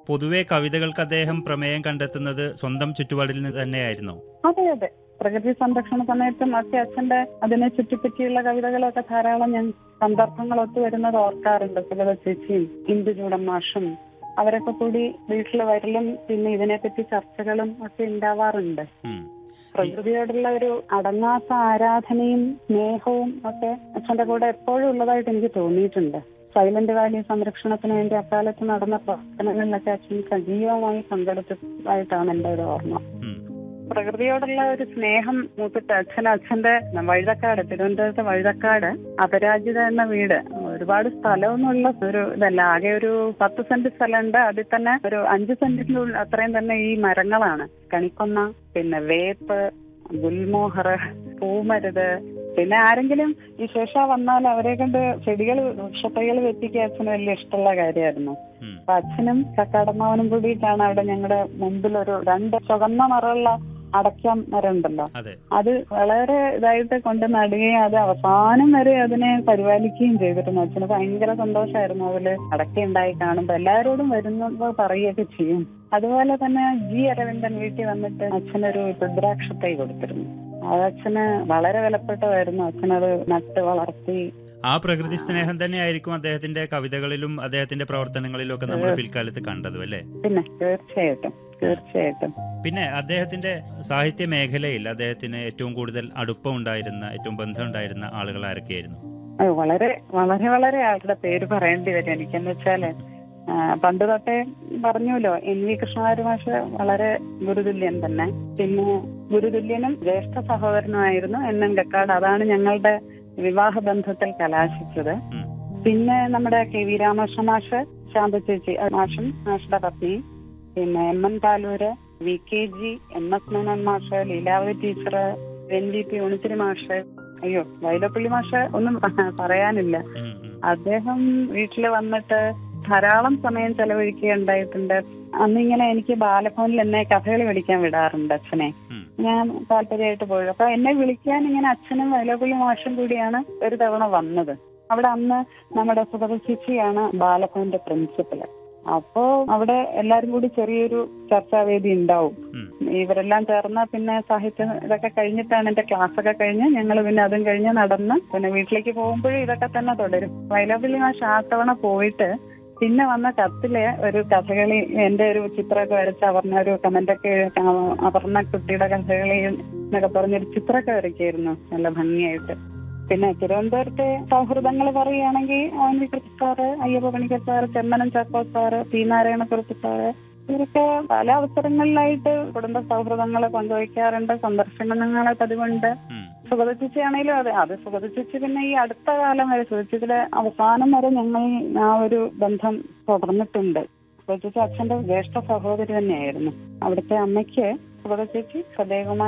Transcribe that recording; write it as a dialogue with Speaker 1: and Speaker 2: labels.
Speaker 1: പൊതുവെ കവിതകൾക്ക് അദ്ദേഹം പ്രമേയം കണ്ടെത്തുന്നത് സ്വന്തം ചുറ്റുപാടിൽ നിന്ന് തന്നെയായിരുന്നോ
Speaker 2: അതെ അതെ പ്രകൃതി സംരക്ഷണ സമയത്തും ഒക്കെ അച്ഛന്റെ അതിനെ ചുറ്റിപ്പറ്റിയുള്ള കവിതകളൊക്കെ ധാരാളം ഞാൻ സന്ദർഭങ്ങൾ ഒത്തുവരുന്നത് ഓർക്കാറുണ്ട് സുഗത ചേച്ചിയും ഇന്ദുചൂടൻ മാഷും അവരൊക്കെ കൂടി വീട്ടിൽ വരലും പിന്നെ ഇതിനെപ്പറ്റി ചർച്ചകളും ഒക്കെ ഉണ്ടാവാറുണ്ട്
Speaker 1: ഉം.
Speaker 2: പ്രകൃതിയോടുള്ള ഒരു അടങ്ങാത്ത ആരാധനയും സ്നേഹവും ഒക്കെ അച്ഛന്റെ കൂടെ എപ്പോഴും ഉള്ളതായിട്ട് എനിക്ക് തോന്നിയിട്ടുണ്ട് സൈലന്റ് വാലി സംരക്ഷണത്തിന് വേണ്ടി അക്കാലത്ത് നടന്ന പ്രവർത്തനങ്ങളിലൊക്കെ അച്ഛൻ സജീവമായി പങ്കെടുത്തതായിട്ടാണ് എന്റെ ഒരു ഓർമ്മ
Speaker 1: ഉം.
Speaker 2: പ്രകൃതിയോടുള്ള ഒരു സ്നേഹം മൂത്തിട്ട് അച്ഛൻ അച്ഛന്റെ വഴുതക്കാട് തിരുവനന്തപുരത്തെ വഴുതക്കാട് അപരാജിത എന്ന വീട് ഒരുപാട് സ്ഥലമൊന്നുമുള്ള ഒരു ഇതല്ല ആകെ ഒരു പത്ത് സെന്റ് സ്ഥലമുണ്ട് അതിൽ തന്നെ ഒരു അഞ്ച് സെന്റിനുള്ളിൽ അത്രയും തന്നെ ഈ മരങ്ങളാണ് കണിക്കൊന്ന പിന്നെ വേപ്പ് ഗുൽമോഹർ പൂമരുത് പിന്നെ ആരെങ്കിലും ഈ ശേഷ വന്നാൽ അവരെ കൊണ്ട് ചെടികൾ വൃക്ഷത്തൈകൾ വെപ്പിക്കുക അച്ഛന് വലിയ ഇഷ്ടമുള്ള കാര്യമായിരുന്നു
Speaker 1: ഉം.
Speaker 2: അപ്പൊ അച്ഛനും കക്കാടമ്മാവനും കൂടിയിട്ടാണ് അവിടെ ഞങ്ങളുടെ മുമ്പിൽ ഒരു രണ്ട് ചുവന്ന നിറമുള്ള അടയ്ക്ക മരം ഉണ്ടല്ലോ
Speaker 1: അതെ
Speaker 2: അത് വളരെ ഇതായിട്ട് കൊണ്ട് നടുകയും അത് അവസാനം വരെ അതിനെ പരിപാലിക്കുകയും ചെയ്തിരുന്നു അച്ഛന് ഭയങ്കര സന്തോഷമായിരുന്നു അതില് അടയ്ക്ക ഉണ്ടായി കാണുമ്പോ എല്ലാവരോടും വരുന്നപ്പോ പറയുകയൊക്കെ ചെയ്യും അതുപോലെ തന്നെ ജി അരവിന്ദൻ വീട്ടിൽ വന്നിട്ട് അച്ഛനൊരു രുദ്രാക്ഷത്തൈ കൊടുത്തിരുന്നു അത് അച്ഛന് വളരെ വിലപ്പെട്ടതായിരുന്നു അച്ഛനത് നട്ട് വളർത്തി
Speaker 1: ആ പ്രകൃതി സ്നേഹം തന്നെയായിരിക്കും അദ്ദേഹത്തിന്റെ കവിതകളിലും അദ്ദേഹത്തിന്റെ പ്രവർത്തനങ്ങളിലും ഒക്കെ നമ്മൾ പിൽക്കാലത്ത് കണ്ടതും അല്ലേ
Speaker 2: പിന്നെ തീർച്ചയായിട്ടും തീർച്ചയായിട്ടും
Speaker 1: പിന്നെ അദ്ദേഹത്തിന്റെ സാഹിത്യ മേഖലയിൽ അദ്ദേഹത്തിന് ഏറ്റവും കൂടുതൽ അടുപ്പം ഉണ്ടായിരുന്ന ഏറ്റവും ബന്ധം ഉണ്ടായിരുന്ന ആളുകൾ ആരൊക്കെയായിരുന്നു
Speaker 2: അത് വളരെ വളരെ വളരെ ആളുടെ പേര് പറയേണ്ടി വരും എനിക്കെന്ന് വെച്ചാല് ആ, പണ്ട് തൊട്ടേ പറഞ്ഞല്ലോ എൻ വി കൃഷ്ണകുമാരി മാഷ് വളരെ ഗുരുതുല്യൻ തന്നെ പിന്നെ ഗുരുതുല്യനും ജ്യേഷ്ഠ സഹോദരനുമായിരുന്നു എൻ എൻ കക്കാട് അതാണ് ഞങ്ങളുടെ വിവാഹ ബന്ധത്തിൽ കലാശിച്ചത്
Speaker 1: ഉം.
Speaker 2: പിന്നെ നമ്മുടെ കെ വി രാമകൃഷ്ണ മാഷ് ശാന്ത ചേച്ചി ആ, മാഷും മാഷുടെ പത്നിയും പിന്നെ M N Paloor V K G M S Menon മാഷ് Leelavathi teacher N V P Unnithiri മാഷ് അയ്യോ വൈലപ്പള്ളി മാഷ് ഒന്നും പറയാനില്ല
Speaker 1: ഉം, ഉം.
Speaker 2: അദ്ദേഹം വീട്ടിൽ വന്നിട്ട് ധാരാളം സമയം ചെലവഴിക്കുകയുണ്ടായിട്ടുണ്ട് അന്നിങ്ങനെ എനിക്ക് ബാലഭവനിൽ എന്നെ കഥകളി പഠിക്കാൻ വിടാറുണ്ട് അച്ഛനെ
Speaker 1: ഉം.
Speaker 2: ഞാൻ താല്പര്യമായിട്ട് പോയി അപ്പൊ എന്നെ വിളിക്കാൻ ഇങ്ങനെ അച്ഛനും വൈലപ്പള്ളി മാഷും കൂടിയാണ് ഒരു തവണ വന്നത് അവിടെ അന്ന് നമ്മുടെ സുഗത ചേച്ചിയാണ് ബാലഭവന്റെ പ്രിൻസിപ്പല് അപ്പോ അവിടെ എല്ലാരും കൂടി ചെറിയൊരു ചർച്ചാവേദി ഉണ്ടാവും
Speaker 1: ഉം.
Speaker 2: ഇവരെല്ലാം ചേർന്ന് പിന്നെ സാഹിത്യം ഇതൊക്കെ കഴിഞ്ഞിട്ടാണ് എന്റെ ക്ലാസ് ഒക്കെ കഴിഞ്ഞ് ഞങ്ങൾ പിന്നെ അതും കഴിഞ്ഞ് നടന്ന് പിന്നെ വീട്ടിലേക്ക് പോകുമ്പോഴും ഇതൊക്കെ തന്നെ തുടരും വൈലോപ്പള്ളി മാഷ് ആ തവണ പോയിട്ട് പിന്നെ വന്ന കത്തില് ഒരു കഥകളി എന്റെ ഒരു ചിത്രമൊക്കെ വരച്ച് അപർണ ഒരു കമന്റൊക്കെ അപർണ കുട്ടിയുടെ കഥകളി എന്നൊക്കെ പറഞ്ഞൊരു ചിത്രമൊക്കെ വരയ്ക്കായിരുന്നു നല്ല ഭംഗിയായിട്ട് പിന്നെ തിരുവനന്തപുരത്തെ സൗഹൃദങ്ങൾ പറയുകയാണെങ്കിൽ ഓൻ V Krishna sir Ayyappa Panicker sir Chemmanam Chacko sir P Narayanakurup sir ഇവരൊക്കെ പല അവസരങ്ങളിലായിട്ട് കുടുംബ സൗഹൃദങ്ങൾ പങ്കുവയ്ക്കാറുണ്ട് സന്ദർശനങ്ങളെ പതിവുണ്ട്
Speaker 1: ഉം.
Speaker 2: സുഗത ചേച്ചി ആണെങ്കിലും അതെ അത് സുഗത ചേച്ചി പിന്നെ ഈ അടുത്ത കാലം വരെ സുഗത ചേച്ചിയുടെ അവസാനം വരെ ഞങ്ങൾ ആ ഒരു ബന്ധം തുടർന്നിട്ടുണ്ട് സുഗത ചേച്ചി അച്ഛന്റെ ജ്യേഷ്ഠ സഹോദരി തന്നെയായിരുന്നു അവിടുത്തെ അമ്മയ്ക്ക് സുഗത ചേച്ചി സദയകുമാർ